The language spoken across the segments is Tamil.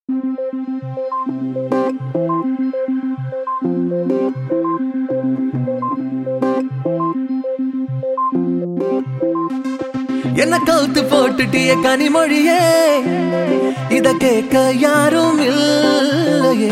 என்ன கவுத்து போட்டுட்டிய கனிமொழியே இத கேட்க யாரும் இல்லையே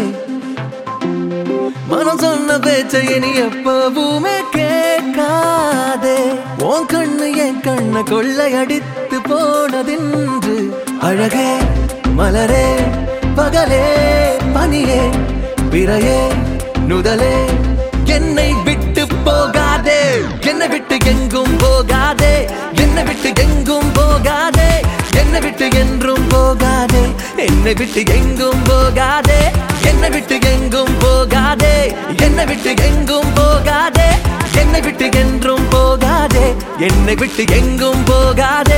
மனம் சொன்ன பேச்சை இனி எப்பவுமே கேட்காதே உன் கண்ணு என் கண்ண கொள்ளையடித்து போனதென்று அழகே மலரே பகலே பனியே பிறையே நுதலே என்னை விட்டு போகாதே என்னை விட்டு எங்கும் போகாதே என்னை விட்டு எங்கும் போகாதே என்னை விட்டு என்றும் போகாதே என்னை விட்டு எங்கும் போகாதே என்னை விட்டு எங்கும் போகாதே என்னை விட்டு எங்கும் போகாதே என்னை விட்டு என்றும் போகாதே என்னை விட்டு எங்கும் போகாதே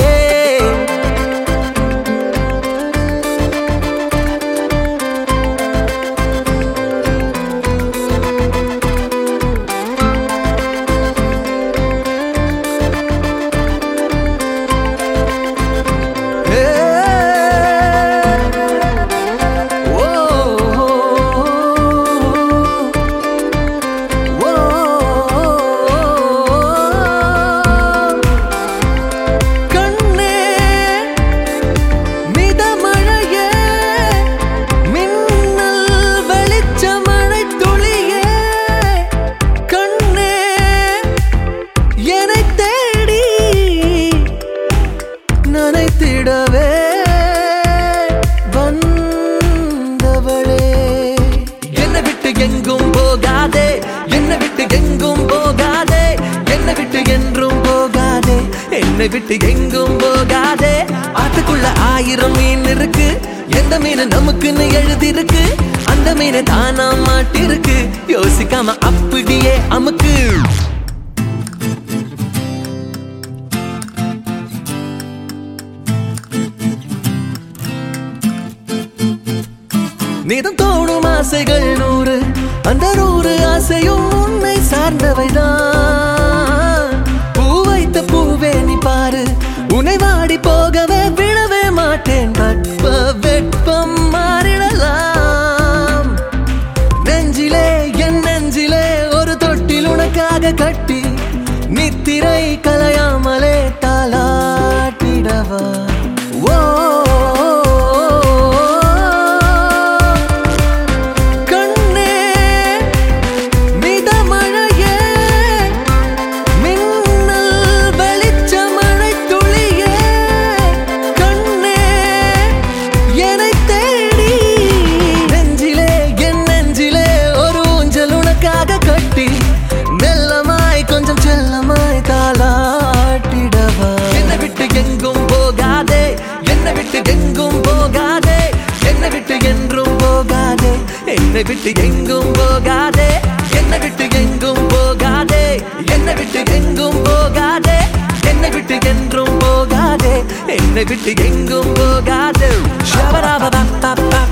கண்ணே மிதமழையே மின்னல் வெளிச்சமழை துளியே கண்ணே என்னை தேடி நனைத்திடவே வந்தவளே என்னை விட்டு எங்கும் போகாதே என்னை விட்டு எங்கும் போகாதே என்னை விட்டு என்றும் போகாதே என்னை விட்டு எங்கும் போகாதே ஆத்துக்குள்ள ஆயிரம் மீன் இருக்கு எந்த மீன் நமக்குன்னு எழுதிருக்கு அந்த மீன் தானா மாட்டிருக்கு யோசிக்காம அப்படியே அமுக்கு நீதம் தோணும் ஆசைகள் நூறு அந்த நூறு ஆசையும் உன்னை சார்ந்தவைதான் பூ வைத்த பூவே நீ பாரு உன்னை வாடி போகவே விடவே மாட்டேன் வெட்ப வெட்பம் மாறிடலாம் நெஞ்சிலே என் நெஞ்சிலே ஒரு தொட்டில் உனக்காக கட்டி நித்திரை கலையாமலே தாளாட்டிடவா ஓ கண்ணே மிதமழையே மின்னல் வெளிச்சமழை துளியே கண்ணே என்னை தேடி நெஞ்சிலே என் நெஞ்சிலே ஒரு ஊஞ்சல் உனக்காக கட்டி மெல்லமாய் கொஞ்சம் செல்லமாய் தாளாட்டிடவா என்னை விட்டு எங்கும் போகாதே என்னை விட்டு எங்கும் போகாதே என்னை விட்டு என்றும் போகாதே என்னை விட்டு எங்கும் போகாதே என்னை விட்டு எங்கும் போகாதே என்னை விட்டு எங்கும் போகாதே என்னை விட்டு என்றும் போகாதே என்னை விட்டு எங்கும் போகாதே ஷபராபா